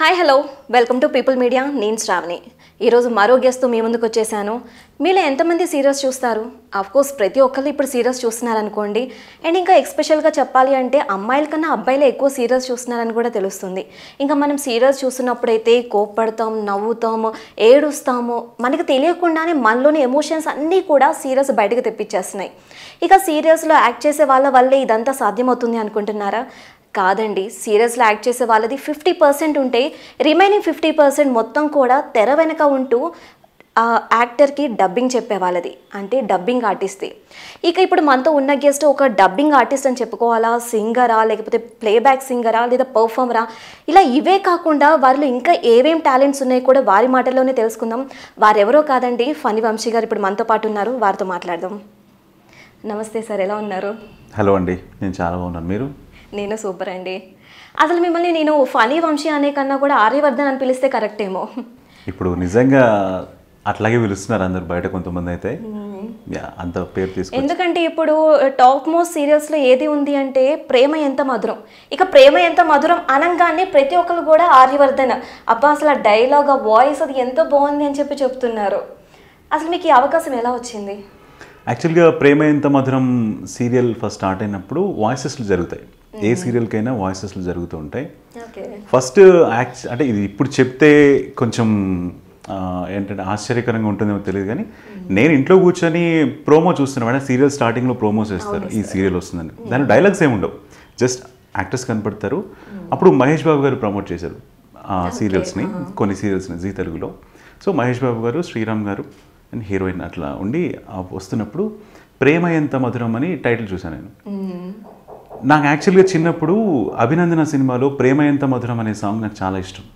Hi hello welcome to people media నేను శ్రావణి ఈరోజు మరో గెస్ట్తో మీ ముందుకు వచ్చేసాను మీలో ఎంతమంది సీరియల్స్ చూస్తారు కోర్స్ ప్రతి ఒక్కరు ఇప్పుడు సీరియల్స్ చూస్తున్నారు అనుకోండి అండ్ ఇంకా ఎక్స్పెషల్గా చెప్పాలి అంటే అమ్మాయిల కన్నా అబ్బాయిలే ఎక్కువ సీరియల్స్ చూస్తున్నారని కూడా తెలుస్తుంది ఇంకా మనం సీరియల్స్ చూస్తున్నప్పుడైతే కోప్పడతాం నవ్వుతాము ఏడుస్తాము మనకి తెలియకుండానే మనలోని ఎమోషన్స్ అన్నీ కూడా సీరియల్స్ బయటకు తెప్పించేస్తున్నాయి ఇక సీరియల్స్లో యాక్ట్ చేసే వాళ్ళ వల్లే ఇదంతా సాధ్యమవుతుంది అనుకుంటున్నారా కాదండి సీరియల్స్లో యాక్ట్ చేసే వాళ్ళది ఫిఫ్టీ పర్సెంట్ ఉంటే రిమైనింగ్ ఫిఫ్టీ పర్సెంట్ మొత్తం కూడా తెర వెనక ఉంటూ ఆ యాక్టర్కి డబ్బింగ్ చెప్పే వాళ్ళది అంటే డబ్బింగ్ ఆర్టిస్ట్ది ఇక ఇప్పుడు మనతో ఉన్న గెస్ట్ ఒక డబ్బింగ్ ఆర్టిస్ట్ అని చెప్పుకోవాలా సింగరా లేకపోతే ప్లేబ్యాక్ సింగరా లేదా పర్ఫామరా ఇలా ఇవే కాకుండా వారిలో ఇంకా ఏవేం టాలెంట్స్ ఉన్నాయో కూడా వారి మాటల్లోనే తెలుసుకుందాం వారెవరో కాదండి ఫణి వంశీ గారు ఇప్పుడు మనతో పాటు ఉన్నారు వారితో మాట్లాడదాం నమస్తే సార్ ఎలా ఉన్నారు హలో అండి నేను చాలా బాగున్నాను మీరు నేను సూపర్ అండి అసలు మిమ్మల్ని నేను ఫనీ వంశీ అనే కన్నా కూడా ఆర్యవర్ధన్ అని పిలిస్తే కరెక్ట్ ఏమో ఇప్పుడు నిజంగా అట్లాగే పిలుస్తున్నారు అందరు బయట కొంతమంది అయితే యా, అంత పేరు తీసుకు ఎందుకంటే ఇప్పుడు టాప్ మోస్ట్ సీరియల్స్లో ఏది ఉంది అంటే ప్రేమ ఎంత మధురం ఇక ప్రేమ ఎంత మధురం అనగానే ప్రతి ఒక్కరు కూడా ఆర్యవర్ధన్ అబ్బా అసలు ఆ డైలాగ్ ఆ వాయిస్ అది ఎంత బాగుంది అని చెప్పి చెప్తున్నారు అసలు మీకు ఈ అవకాశం ఎలా వచ్చింది యాక్చువల్గా ప్రేమ ఎంత మధురం సీరియల్ ఫస్ట్ స్టార్ట్ అయినప్పుడు వాయిసెస్లు జరుగుతాయి ఏ సీరియల్కైనా వాయిసెస్లు జరుగుతూ ఉంటాయి ఓకే ఫస్ట్ యాక్ట్ అంటే ఇది ఇప్పుడు చెప్తే కొంచెం ఆ, ఏంటంటే ఆశ్చర్యకరంగా ఉంటుందేమో తెలియదు కానీ నేను ఇంట్లో కూర్చొని ప్రోమో చూస్తున్నాను అంటే సీరియల్ స్టార్టింగ్లో ప్రోమోస్ వేస్తారు ఈ సీరియల్ వస్తుందని దాని డైలాగ్స్ ఏమి ఉండవు జస్ట్ యాక్టర్స్ కనపడతారు అప్పుడు మహేష్ బాబు గారు ప్రమోట్ చేశారు ఆ సీరియల్స్ని కొన్ని సీరియల్స్ని జీ తెలుగులో సో మహేష్ బాబు గారు శ్రీరామ్ గారు అండ్ హీరోయిన్ అట్లా ఉండి ఆ వస్తున్నప్పుడు ప్రేమ ఎంత మధురం అని టైటిల్ చూశాను నేను నాకు యాక్చువల్గా చిన్నప్పుడు అభినందన సినిమాలో ప్రేమ ఎంత మధురం అనే సాంగ్ నాకు చాలా ఇష్టం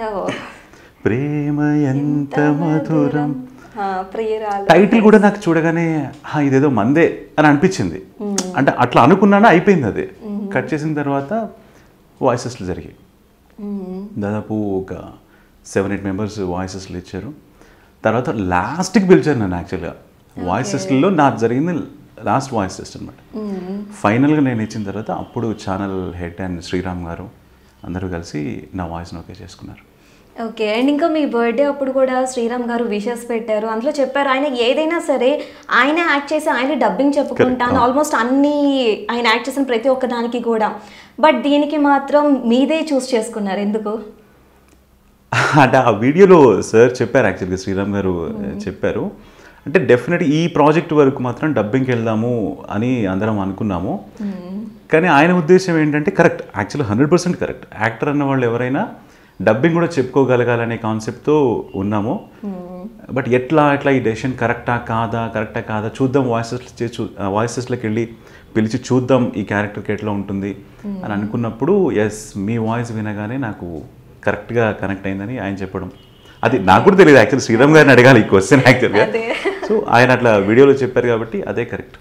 ప్రేమ ఎంత మధురం ప్రియురాలు టైటిల్ కూడా నాకు చూడగానే "హా, ఇదేదో మందే అని అనిపించింది అంటే అట్లా అనుకున్నానా అయిపోయింది అదే కట్ చేసిన తర్వాత వాయిసెస్లు జరిగాయి దాదాపు ఒక సెవెన్ ఎయిట్ మెంబర్స్ వాయిసెస్లు ఇచ్చారు తర్వాత లాస్ట్కి పిలిచారు నన్ను యాక్చువల్గా వాయిసెస్లో నాకు జరిగింది లాస్ట్ వాయిస్ టెస్ట్ అనమాట ఫైనల్గా నేను ఇచ్చిన తర్వాత అప్పుడు ఛానల్ హెడ్ అండ్ శ్రీరామ్ గారు అందరూ కలిసి నా వాయిస్ని ఓకే చేసుకున్నారు ఓకే అండ్ ఇంకా మీ బర్త్డే అప్పుడు కూడా శ్రీరామ్ గారు విషెస్ పెట్టారు అందులో చెప్పారు ఆయన ఏదైనా సరే ఆయన యాక్ట్ చేసి ఆయన డబ్బింగ్ చెప్పుకుంటాను ఆల్మోస్ట్ అన్ని ఆయన యాక్ట్ చేసిన ప్రతి ఒక్క దానికి కూడా బట్ దీనికి మాత్రం మీదే చూస్ చేసుకున్నారు ఎందుకు అంటే ఆ వీడియోలో సార్ చెప్పారు యాక్చువల్గా శ్రీరామ్ గారు చెప్పారు అంటే డెఫినెట్ ఈ ప్రాజెక్ట్ వరకు మాత్రం డబ్బింగ్కి వెళ్దాము అని అందరం అనుకున్నాము కానీ ఆయన ఉద్దేశం ఏంటంటే correct actually hundred percent correct actor అన్న వాళ్ళు ఎవరైనా డబ్బింగ్ కూడా చెప్పుకోగలగాలనే కాన్సెప్ట్తో ఉన్నాము బట్ ఎట్లా ఎట్లా ఈ డెసిషన్ కరెక్టా కాదా కరెక్టా కాదా చూద్దాం వాయిసెస్ వాయిసెస్లోకి వెళ్ళి పిలిచి చూద్దాం ఈ క్యారెక్టర్కి ఎట్లా ఉంటుంది అని అనుకున్నప్పుడు ఎస్ మీ వాయిస్ వినగానే నాకు కరెక్ట్గా కనెక్ట్ అయిందని ఆయన చెప్పడం అది నాకు కూడా తెలియదు యాక్చువల్ శ్రీరామ్ గారిని అడగాలి ఈ క్వశ్చన్ యాక్చువల్గా అదే. సో ఆయన అట్లా వీడియోలో చెప్పారు కాబట్టి అదే కరెక్ట్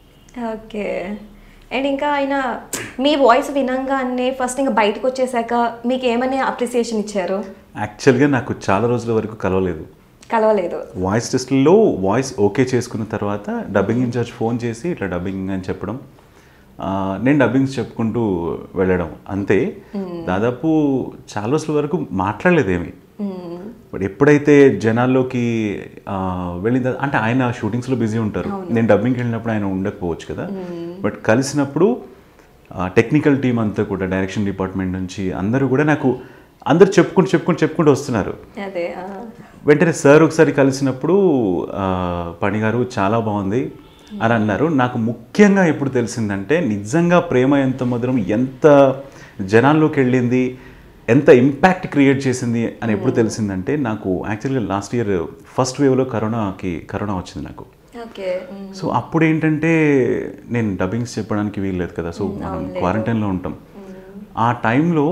ఓకే అండ్ ఇంకా ఆయన మీ వాయిస్ వినంగానే ఫస్ట్ ఇంకా బయటకు వచ్చేసాక మీకు ఏమని అప్రిసియేషన్ ఇచ్చారు యాక్చువల్గా నాకు చాలా రోజుల వరకు కలవలేదు కలవలేదు వాయిస్ టెస్ట్లో వాయిస్ ఓకే చేసుకున్న తర్వాత డబ్బింగ్ ఇన్ఛార్జ్ ఫోన్ చేసి ఇట్లా డబ్బింగ్ అని చెప్పడం ఆ, నేను డబ్బింగ్స్ చెప్పుకుంటూ వెళ్ళడం అంతే దాదాపు చాలా రోజుల వరకు మాట్లాడలేదేమి బట్ ఎప్పుడైతే జనాల్లోకి ఆ, వెళ్ళిన తర్వాత- అంటే ఆయన షూటింగ్స్లో బిజీ ఉంటారు నేను డబ్బింగ్కి వెళ్ళినప్పుడు ఆయన ఉండకపోవచ్చు కదా బట్ కలిసినప్పుడు టెక్నికల్ టీం అంతా కూడా డైరెక్షన్ డిపార్ట్మెంట్ నుంచి అందరూ కూడా నాకు అందరు చెప్పుకుంటూ చెప్పుకుంటూ చెప్పుకుంటూ వస్తున్నారు అదే ఆ. వెంటనే సార్ ఒకసారి కలిసినప్పుడు ఆ, పణి గారు చాలా బాగుంది అని అన్నారు నాకు ముఖ్యంగా ఎప్పుడు తెలిసిందంటే నిజంగా ప్రేమ ఎంత మధురం ఎంత జనాల్లోకి వెళ్ళింది ఎంత ఇంపాక్ట్ క్రియేట్ చేసింది అని ఎప్పుడు తెలిసిందంటే నాకు యాక్చువల్గా లాస్ట్ ఇయర్ ఫస్ట్ వేవ్లో కరోనాకి కరోనా వచ్చింది నాకు ఓకే మ్. సో అప్పుడు ఏంటంటే నేను డబ్బింగ్స్ చెప్పడానికి వీల్లేదు కదా సో మనం క్వారంటైన్లో ఉంటాం ఆ టైంలో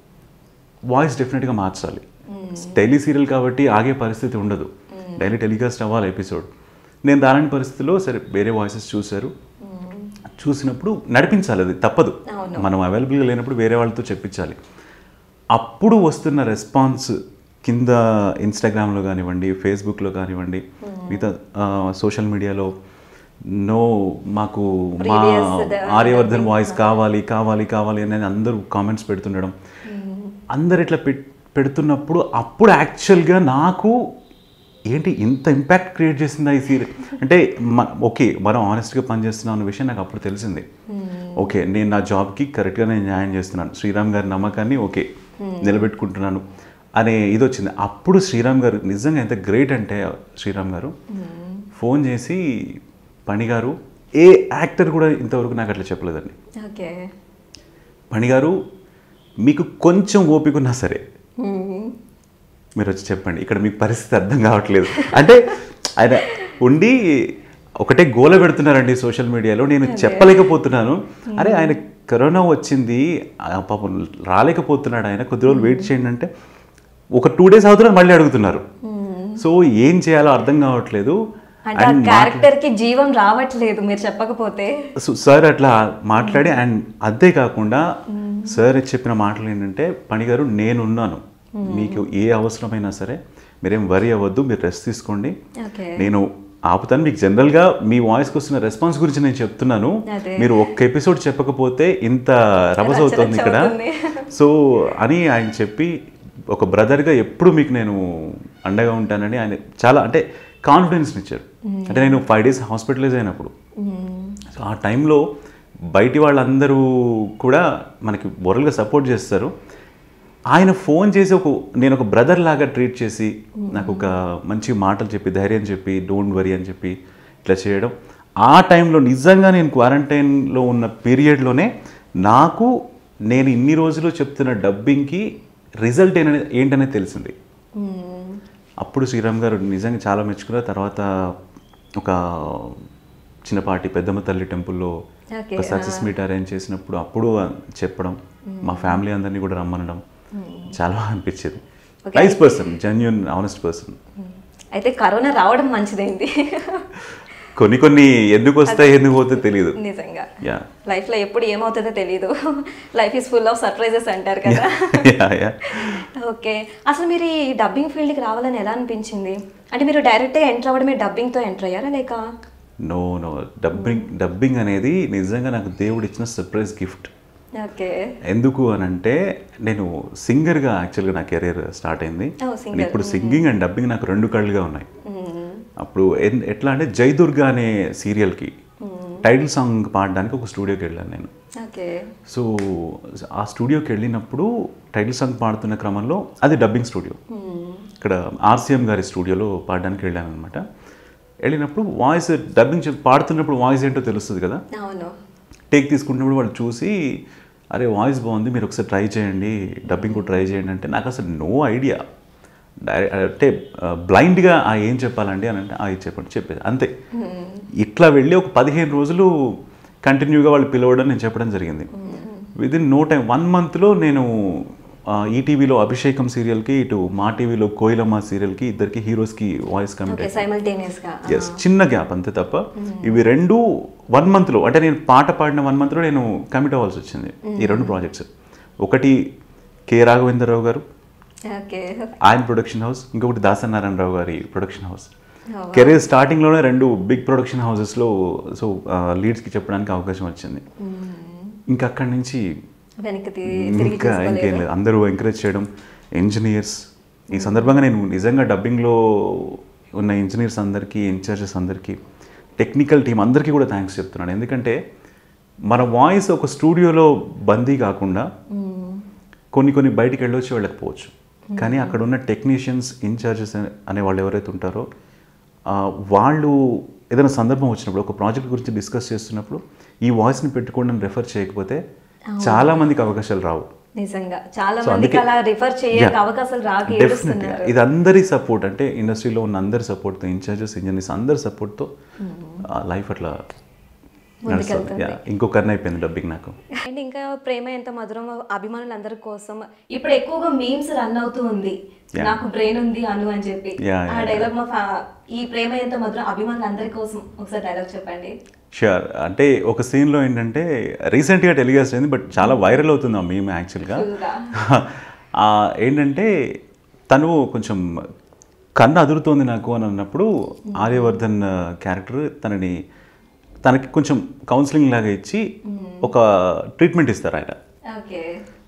వాయిస్ డెఫినెట్గా మార్చాలి డైలీ సీరియల్ కాబట్టి ఆగే పరిస్థితి ఉండదు డైలీ టెలికాస్ట్ అవ్వాలి ఎపిసోడ్ నేను దాని పరిస్థితిలో సరే వేరే వాయిసెస్ చూశారు చూసినప్పుడు నడిపించాలి అది తప్పదు మనం అవైలబుల్గా లేనప్పుడు వేరే వాళ్ళతో చెప్పించాలి అప్పుడు వస్తున్న రెస్పాన్స్ కింద ఇన్స్టాగ్రామ్లో కానివ్వండి ఫేస్బుక్లో కానివ్వండి మిగతా సోషల్ మీడియాలో నో మాకు మా Previous the- ఆర్యవర్ధన్ వాయిస్ కావాలి కావాలి కావాలి అని అందరూ కామెంట్స్ పెడుతుండడం అందరు ఇట్లా పెట్ పెడుతున్నప్పుడు అప్పుడు యాక్చువల్గా నాకు ఏంటి ఇంత ఇంపాక్ట్ క్రియేట్ చేసిందా ఈ సీరియల్ అంటే మ- ఓకే మనం ఆనెస్ట్గా పనిచేస్తున్నాం అన్న విషయం నాకు అప్పుడు తెలిసింది ఓకే నేను నా జాబ్కి కరెక్ట్గా నేను న్యాయం చేస్తున్నాను శ్రీరామ్ గారి నమ్మకాన్ని ఓకే నిలబెట్టుకుంటున్నాను అనే ఇది వచ్చింది అప్పుడు శ్రీరామ్ గారు నిజంగా ఎంత గ్రేట్ అంటే శ్రీరామ్ గారు ఫోన్ చేసి పని గారు ఏ యాక్టర్ కూడా ఇంతవరకు నాకు అట్లా చెప్పలేదండి ఓకే పని గారు మీకు కొంచెం ఓపిక ఉన్నా సరే మీరు వచ్చి చెప్పండి ఇక్కడ మీకు పరిస్థితి అర్థం కావట్లేదు అంటే ఆయన ఉండి ఒకటే గోల పెడుతున్నారండి సోషల్ మీడియాలో నేను చెప్పలేకపోతున్నాను అరే ఆయన కరోనా వచ్చింది ఆ పాపం రాలేకపోతున్నాడు ఆయన కొద్ది రోజులు వెయిట్ చేయండి అంటే ఒక టూ డేస్ అవుతున్నారు మళ్ళీ అడుగుతున్నారు సో ఏం చేయాలో అర్థం కావట్లేదు అంటే ఆ And మాట్లా- క్యారెక్టర్ కి జీవం రావట్లేదు మీరు చెప్పకపోతే సో సార్ అట్లా మాట్లాడి అండ్ అదే కాకుండా సార్ చెప్పిన మాటలు ఏంటంటే పనిగారు నేనున్నాను మీకు ఏ అవసరమైనా సరే మీరేం వరి అవ్వద్దు మీరు రెస్ట్ తీసుకోండి ఓకే నేను ఆపుతాను మీకు జనరల్గా మీ వాయిస్కి వస్తున్న రెస్పాన్స్ గురించి నేను చెప్తున్నాను అదే. మీరు ఒక్క ఎపిసోడ్ చెప్పకపోతే ఇంత రభస రచ్చ అవుతుంది రచ్చ ఇక్కడ అవుతుంది. సో అని ఆయన చెప్పి ఒక బ్రదర్గా ఎప్పుడు మీకు నేను అండగా ఉంటానని ఆయన చాలా అంటే కాన్ఫిడెన్స్ని ఇచ్చారు అంటే నేను ఫైవ్ డేస్ హాస్పిటలైజ్ అయినప్పుడు సో ఆ టైంలో బయటి వాళ్ళందరూ కూడా మనకి మొరల్గా సపోర్ట్ చేస్తారు ఆయన ఫోన్ చేసి ఒక నేను ఒక బ్రదర్ లాగా ట్రీట్ చేసి నాకు ఒక మంచి మాటలు చెప్పి ధైర్యం చెప్పి డోంట్ వరీ అని చెప్పి ఇట్లా చేయడం ఆ టైంలో నిజంగా నేను క్వారంటైన్లో ఉన్న పీరియడ్లోనే నాకు నేను ఇన్ని రోజులు చెప్తున్న డబ్బింగ్కి రిజల్ట్ ఏంటనే ఏంటనేది తెలిసింది అప్పుడు శ్రీరామ్ గారు నిజంగా చాలా మెచ్చుకున్నారు తర్వాత ఒక చిన్నపాటి పెద్దమ్మ తల్లి టెంపుల్లో Okay, ఒక సక్సెస్ మీట్ అరేంజ్ చేసినప్పుడు అప్పుడు చెప్పడం మా ఫ్యామిలీ అందరినీ కూడా రమ్మనడం చాలా బాగా అనిపించేది nice person genuine honest person అయితే కరోనా రావడం మంచిదైంది కొన్ని కొన్ని ఎందుకు వస్తాయి ఎందుకు పోతే తెలియదు నిజంగా యా లైఫ్ లో ఎప్పుడు ఏమవుతుందో తెలియదు life is full of surprises అంటారు కదా యా యా ఓకే అసలు మీరు ఈ డబ్బింగ్ ఫీల్డ్కి రావాలని ఎలా అనిపించింది అంటే మీరు డైరెక్ట్గా ఎంటర్ అవ్వడమే డబ్బింగ్తో ఎంటర్ అయ్యారా లేక నో నో డబ్బింగ్ డబ్బింగ్ అనేది నిజంగా నాకు దేవుడు ఇచ్చిన సర్ప్రైజ్ గిఫ్ట్ ఓకే ఎందుకు అని అంటే నేను సింగర్గా యాక్చువల్గా నా కెరీర్ స్టార్ట్ అయింది Oh, singer. And ఇప్పుడు సింగింగ్ అండ్ డబ్బింగ్ నాకు రెండు కళ్ళుగా ఉన్నాయి అప్పుడు ఎన్- ఎట్లా అంటే జయదుర్గ అనే సీరియల్కి టైటిల్ సాంగ్ పాడడానికి ఒక స్టూడియోకి వెళ్ళాను నేను ఓకే సో ఆ స్టూడియోకి వెళ్ళినప్పుడు టైటిల్ సాంగ్ పాడుతున్న క్రమంలో అది డబ్బింగ్ స్టూడియో ఇక్కడ ఆర్సీఎం గారి స్టూడియోలో పాడడానికి వెళ్ళాను అనమాట వెళ్ళినప్పుడు వాయిస్ డబ్బింగ్ చెప్ పాడుతున్నప్పుడు వాయిస్ ఏంటో తెలుస్తుంది కదా అవును టేక్ తీసుకుంటున్నప్పుడు వాళ్ళు చూసి అరే వాయిస్ బాగుంది మీరు ఒకసారి ట్రై చేయండి డబ్బింగ్ కూడా ట్రై చేయండి అంటే నాకు అసలు నో ఐడియా డైరెక్ట్ అంటే బ్లైండ్గా ఆ ఏం చెప్పాలండి అని అంటే ఆ ఇది చెప్పండి చెప్పేది అంతే ఇట్లా వెళ్ళి ఒక పదిహేను రోజులు కంటిన్యూగా వాళ్ళు పిలవడం నేను చెప్పడం జరిగింది with in no time one మంత్లో నేను ఈటీవీలో అభిషేకం సీరియల్కి ఇటు మా టీవీలో కోయిలమ్మ సీరియల్కి ఇద్దరికి హీరోస్కి వాయిస్ కమిట్ ఓకే సైమల్టేనియస్గా ఎస్ చిన్న గ్యాప్ అంతే తప్ప ఇవి రెండు వన్ మంత్లో అంటే నేను పాట పాడిన వన్ మంత్లో నేను కమిట్ అవ్వాల్సి వచ్చింది ఈ రెండు ప్రాజెక్ట్స్ ఒకటి కే రాఘవేంద్రరావు గారు ఓకే ఆయన ప్రొడక్షన్ హౌస్ ఇంకొకటి దాసనారాయణరావు గారి ప్రొడక్షన్ హౌస్ కెరీర్ స్టార్టింగ్లోనే రెండు బిగ్ ప్రొడక్షన్ హౌసెస్లో సో లీడ్స్కి చెప్పడానికి అవకాశం వచ్చింది ఇంకా అక్కడి నుంచి వెనక్కి తి- తిరిగి ఇంకా ఇంకేం లేదు అందరూ ఎంకరేజ్ చేయడం ఇంజనీర్స్ ఈ సందర్భంగా నేను నిజంగా డబ్బింగ్లో ఉన్న ఇంజనీర్స్ అందరికీ ఇన్ఛార్జెస్ అందరికీ టెక్నికల్ టీం అందరికీ కూడా థ్యాంక్స్ చెప్తున్నాను ఎందుకంటే మన వాయిస్ ఒక స్టూడియోలో బందీ కాకుండా కొన్ని కొన్ని బయటికి వెళ్ళొచ్చి వెళ్ళకపోవచ్చు కానీ అక్కడ ఉన్న టెక్నీషియన్స్ ఇన్ఛార్జెస్ అనే వాళ్ళు ఎవరైతే ఉంటారో ఆ, వాళ్ళు ఏదైనా సందర్భం వచ్చినప్పుడు ఒక ప్రాజెక్ట్ గురించి డిస్కస్ చేస్తున్నప్పుడు ఈ వాయిస్ని పెట్టుకోండి అని రెఫర్ చేయకపోతే చాలా మందికి అవకాశాలు రావు నిజంగా చాలా So, మందికి అందుకే- అలా రిఫర్ చేయక Yeah. అవకాశాలు రాక డెఫినెట్గా ఏడుస్తున్నారు ఇది అందరి సపోర్ట్ అంటే ఇండస్ట్రీలో ఉన్న అందరి సపోర్ట్తో ఇన్ఛార్జెస్ ఇంజనీర్స్ అందరి సపోర్ట్తో లైఫ్ అట్లా నడుస్తుంది ముందుకెళ్తుంది. Yeah, ఇంకో కన్ను అయిపోయింది డబ్బింగ్ నాకు అండ్ ఇంకా ప్రేమ ఎంత మధురం అభిమానులందరి కోసం ఇప్పుడు ఎక్కువగా మీమ్స్ రన్ అవుతూ ఉంది Yeah. నాకు బ్రెయిన్ ఉంది అను అని చెప్పి Yeah, ఆ yeah, డైలాగ్ మా fa- ఈ ప్రేమ ఎంత మధురం అభిమానులందరి కోసం ఒకసారి డైలాగ్ చెప్పండి షూర్ అంటే ఒక సీన్లో ఏంటంటే రీసెంట్గా టెలికాస్ట్ అయింది బట్ చాలా వైరల్ అవుతుంది ఆ మేము యాక్చువల్గా Full-గా. ఏంటంటే తను కొంచెం కన్ను అదురుతోంది నాకు అని అన్నప్పుడు ఆర్యవర్ధన్ క్యారెక్టర్ తనని తనకి కొంచెం కౌన్సిలింగ్ లాగా ఇచ్చి ఒక ట్రీట్మెంట్ ఇస్తారు ఆయన ఓకే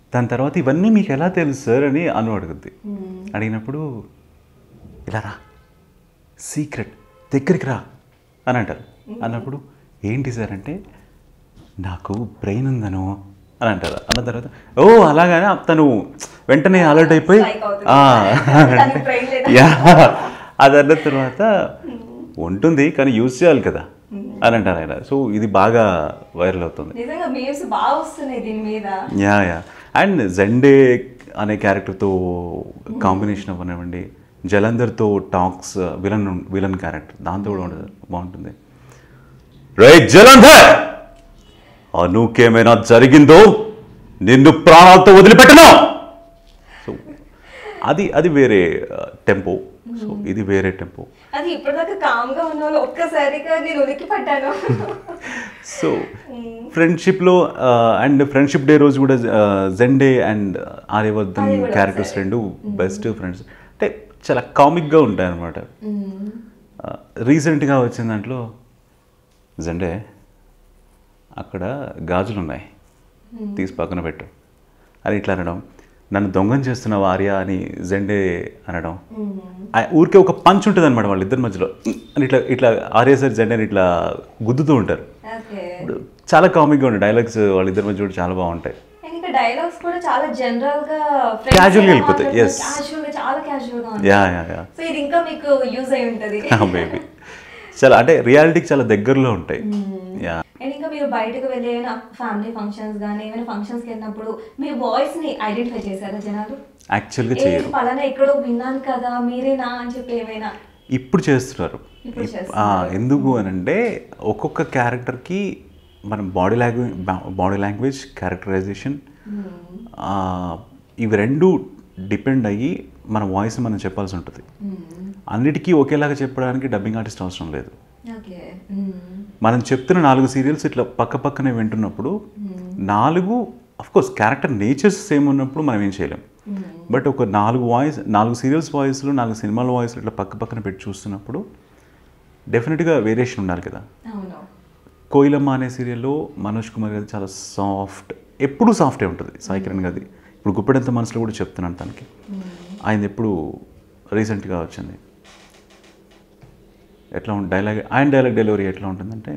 దాని తర్వాత ఇవన్నీ మీకు ఎలా తెలుసు సార్ అని అను అడుగుద్ది అడిగినప్పుడు ఇలా రా సీక్రెట్ దగ్గరికి రా అని అంటారు అన్నప్పుడు ఏంటి సార్ అంటే నాకు బ్రెయిన్ ఉందను అని అంటారు అన్న తర్వాత ఓ అలాగానే తను వెంటనే అలర్ట్ అయిపోయి Strike అవుతుంది. "ఆ." తనకి brain లేదా? యా అది అన్న తర్వాత ఉంటుంది కానీ యూజ్ చేయాలి కదా అని అంటారు ఆయన సో ఇది బాగా వైరల్ అవుతుంది నిజంగా మీమ్స్ బాగా వస్తున్నాయి దీని మీద యా యా అండ్ జెండే అనే క్యారెక్టర్తో కాంబినేషన్ అవ్వనివ్వండి జలంధర్తో టాక్స్ విలన్ విలన్ క్యారెక్టర్ దాంతో కూడా ఉంటుంది బాగుంటుంది రే జలంధర్ అనుకేమైనా జరిగిందో నిన్ను ప్రాణాలతో వదిలిపెట్టను సో అది అది వేరే టెంపో సో ఇది వేరే టెంపో అది ఇప్పటిదాకా కామ్ గా ఉన్న వాళ్ళు ఒక్కసారిగా నేను ఉలిక్కి పడ్డాను సో ఫ్రెండ్షిప్లో అండ్ ఫ్రెండ్షిప్ డే రోజు కూడా జెండే అండ్ ఆర్యవర్ధన్ అది కూడా క్యారెక్టర్స్ రెండు బెస్ట్ ఫ్రెండ్స్ అంటే చాలా కామిక్గా ఉంటాయి అనమాట రీసెంట్గా వచ్చిన దాంట్లో జెండే అక్కడ గాజులు ఉన్నాయి తీసి పక్కన పెట్టు అని ఇట్లా అనడం నన్ను దొంగం చేస్తున్నావు ఆర్య అని జెండే అనడం ఆ ఊరికే ఒక పంచ్ ఉంటుంది అనమాట వాళ్ళిద్దరి మధ్యలో అని ఇట్లా ఇట్లా ఆర్య సార్ జెండేని ఇట్లా గుద్దుతూ ఉంటారు ఓకే ఇప్పుడు చాలా కామిక్గా ఉంటాయి డైలాగ్స్ వాళ్ళిద్దరి మధ్య కూడా చాలా బాగుంటాయి ఇంకా డైలాగ్స్ కూడా చాలా జనరల్ గా Casual గా వెళ్ళిపోతాయి, yes. క్యాజువల్ గా చాలా క్యాజువల్ గా యా యా యా సో ఇది ఇంకా మీకు యూజ్ అయి ఉంటది మేబీ చాలా అంటే రియాలిటీకి చాలా దగ్గరలో ఉంటాయి యా అండ్ ఇంకా మీరు బయటకు వెళ్ళే ఏమైనా ఫ్యామిలీ ఫంక్షన్స్ కానీ ఏమైనా ఫంక్షన్స్ కి వెళ్ళినప్పుడు మీ వాయిస్ ని ఐడెంటిఫై చేశారా జనాలు యాక్చువల్గా ఏ చేయరు పలానా ఎక్కడో విన్నాను కదా మీరేనా అని చెప్పి ఏమైనా ఇప్పుడు చేస్తున్నారు ఇప్పుడు ఇప్- ఆ, ఎందుకు అని అంటే ఒక్కొక్క క్యారెక్టర్కి మన body language body language characterization ఇవి రెండు డిపెండ్ అయ్యి మన వాయిస్ మనం చెప్పాల్సి ఉంటుంది అన్నిటికీ ఒకేలాగా చెప్పడానికి డబ్బింగ్ ఆర్టిస్ట్ అవసరం లేదు ఓకే మనం చెప్తున్న నాలుగు సీరియల్స్ ఇట్లా పక్క పక్కనే వింటున్నప్పుడు నాలుగు కోర్స్ క్యారెక్టర్ నేచర్స్ సేమ్ ఉన్నప్పుడు మనం ఏం చేయలేం బట్ ఒక నాలుగు వాయిస్ నాలుగు సీరియల్స్ వాయిస్లు నాలుగు సినిమాల వాయిస్లు ఇట్లా పక్క పక్కన పెట్టి చూస్తున్నప్పుడు డెఫినెట్గా వేరియేషన్ ఉండాలి కదా అవును కోయిలమ్మ అనే సీరియల్లో మనోజ్ కుమార్ గారి చాలా సాఫ్ట్ ఎప్పుడూ సాఫ్టే ఉంటుంది సాయి కిరణ్ గారి ఇప్పుడు గుప్పెడంత మనసులో కూడా చెప్తున్నాను తనకి ఆయన ఎప్పుడు రీసెంట్గా వచ్చింది ఎట్లా ఉంటుంది డైలాగ్ ఆయన డైలాగ్ డెలివరీ ఎట్లా ఉంటుందంటే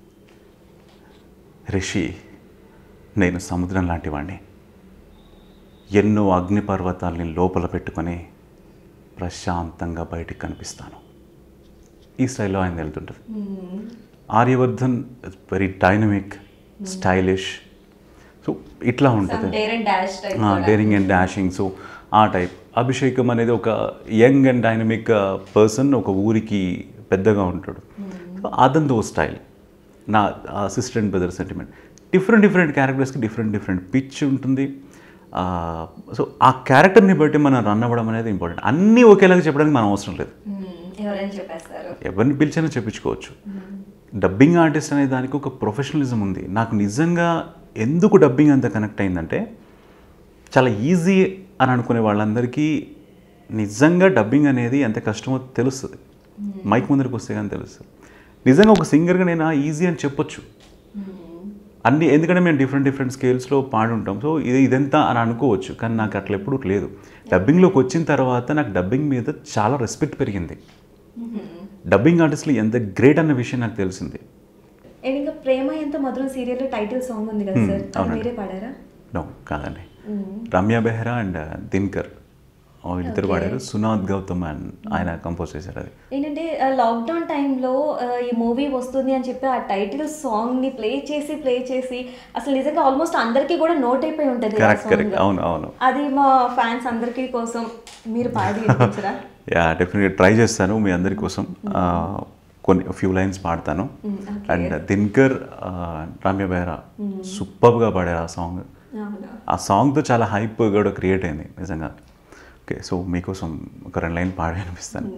రిషి నేను సముద్రం లాంటి వాడిని ఎన్నో అగ్నిపర్వతాల్ని లోపల పెట్టుకొని ప్రశాంతంగా బయటికి కనిపిస్తాను ఈ స్టైల్లో ఆయన వెళ్తుంటుంది Aryavardhan very dynamic stylish so ఇట్లా ఉంటుంది dare and dash type daring and dashing so ఆ టైప్ అభిషేకం అనేది ఒక యంగ్ అండ్ డైనమిక్ పర్సన్ ఒక ఊరికి పెద్దగా ఉంటాడు సో అదంతా ఓ స్టైల్ నా assistant brother sentiment different different క్యారెక్టర్స్కి డిఫరెంట్ డిఫరెంట్ పిచ్ ఉంటుంది సో ఆ క్యారెక్టర్ని బట్టి మనం రన్ అవ్వడం అనేది ఇంపార్టెంట్ అన్నీ ఒకేలాగా చెప్పడానికి మనం అవసరం లేదు ఎవరైనా చెప్పేస్తారు ఎవరిని పిలిచినా చెప్పించుకోవచ్చు డబ్బింగ్ ఆర్టిస్ట్ అనే దానికి ఒక ప్రొఫెషనలిజం ఉంది నాకు నిజంగా ఎందుకు డబ్బింగ్ అంత కనెక్ట్ అయిందంటే చాలా ఈజీ అని అనుకునే వాళ్ళందరికీ నిజంగా డబ్బింగ్ అనేది ఎంత కష్టమో తెలుస్తుంది మైక్ ముందరికి వస్తే కానీ తెలుస్తుంది నిజంగా ఒక సింగర్గా నేను ఈజీ అని చెప్పొచ్చు అన్ని ఎందుకంటే మేము డిఫరెంట్ డిఫరెంట్ స్కేల్స్లో పాడుంటాం సో ఇది ఇదంతా అని అనుకోవచ్చు కానీ నాకు అట్లా ఎప్పుడూ లేదు డబ్బింగ్లోకి వచ్చిన తర్వాత నాకు డబ్బింగ్ మీద చాలా రెస్పెక్ట్ పెరిగింది డబ్బింగ్ ఆర్టిస్టులు ఎంత గ్రేట్ అన్న విషయం నాకు తెలిసింది అండ్ ఇంకా ప్రేమ ఎంత మధురం సీరియల్ టైటిల్ సాంగ్ ఉంది కదా సార్ అది అవునండి. మీరే పాడారా నో కాదండి రమ్య బెహ్రా అండ్ దిన్కర్ వీళ్ళిద్దరు పాడారు సునాద్ గౌతమ్ అండ్ ఆయన కంపోజ్ చేశారు అది ఏంటంటే లాక్డౌన్ టైంలో ఈ మూవీ వస్తుంది అని చెప్పి ఆ టైటిల్ సాంగ్ ని ప్లే చేసి ప్లే చేసి అసలు నిజంగా ఆల్మోస్ట్ అందరికీ కూడా నోట్ అయిపోయి ఉంటుంది ఆ కరెక్ట్ song. కరెక్ట్ అవును అవును అది మా ఫ్యాన్స్ అందరికీ కోసం మీరు పాడి వినిపించరా యా డెఫినెట్గా ట్రై చేస్తాను మీ అందరి కోసం ఆ, కొన్ని ఫ్యూ లైన్స్ పాడతాను అండ్ దిన్కర్ ఆ, రమ్య బెహ్రా సూపర్గా పాడారు ఆ సాంగ్ అవునా ఆ సాంగ్తో చాలా హైప్ కూడా క్రియేట్ అయింది నిజంగా ఓకే సో మీకోసం ఒక రెండు లైన్ పాడి అనిపిస్తాను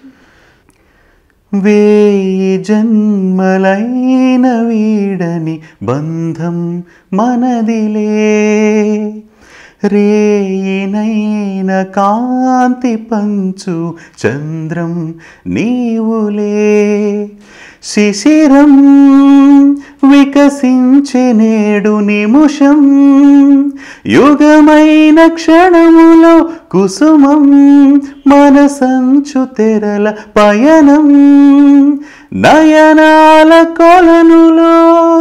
వేయి జన్మలైన వీడని బంధం మనదిలే రేయినైన కాంతి పంచు చంద్రం నీవులే శిశిరం వికసించే నేడు నిముషం యుగమైన క్షణములో కుసుమం మనసంచు తెరల పయనం నయనాల కొలనులో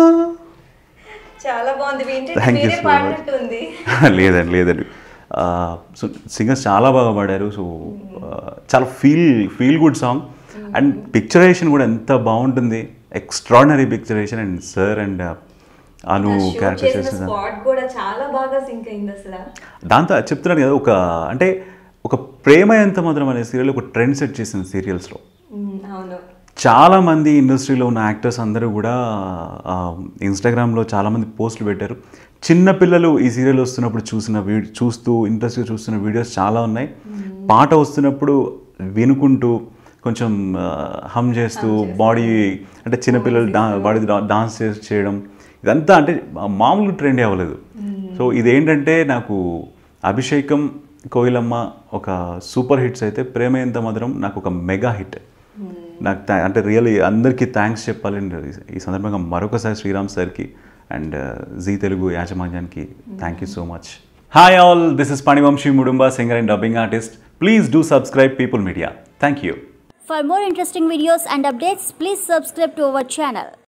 చాలా బాగుంది Thank you so much. లేదండి లేదండి సో సింగర్స్ చాలా బాగా పాడారు సో చాలా feel feel good song and picturization కూడా ఎంత బాగుంటుంది extraordinary picturization and sir and Anu character చేసిన స్పాట్ కూడా చాలా బాగా సింక్ అయింది అసలు దాంతో చెప్తున్నాను కదా ఒక అంటే ఒక ప్రేమ ఎంత మధురం అనే సీరియల్ ఒక ట్రెండ్ సెట్ చేసిన సీరియల్స్లో అవును చాలా మంది ఇండస్ట్రీలో ఉన్న యాక్టర్స్ అందరూ కూడా ఆ, ఇన్స్టాగ్రామ్లో చాలామంది పోస్టులు పెట్టారు చిన్న పిల్లలు ఈ సీరియల్ వస్తున్నప్పుడు చూసిన వీ చూస్తూ ఇంట్రెస్ట్గా చూస్తున్న వీడియోస్ చాలా ఉన్నాయి పాట వస్తున్నప్పుడు వినుకుంటూ కొంచెం హమ్ చేస్తూ బాడీ అంటే చిన్నపిల్లలు డా బాడీ డాన్స్ చేయడం ఇదంతా అంటే మామూలు ట్రెండ్ అవ్వలేదు సో ఇదేంటంటే నాకు అభిషేకం కోయిలమ్మ ఒక సూపర్ హిట్స్ అయితే ప్రేమ ఎంత మధురం నాకు ఒక మెగా హిట్ నాకు థా- అంటే రియల్లీ అందరికీ థ్యాంక్స్ చెప్పాలి ఈ సందర్భంగా మరొకసారి శ్రీరామ్ సార్కి అండ్ జీ తెలుగు యాజమాన్యానికి thank you so much hi all this is Phanivamsi Mudumba singer and dubbing artist please do subscribe people media thank you For more interesting videos and updates, please subscribe to our channel.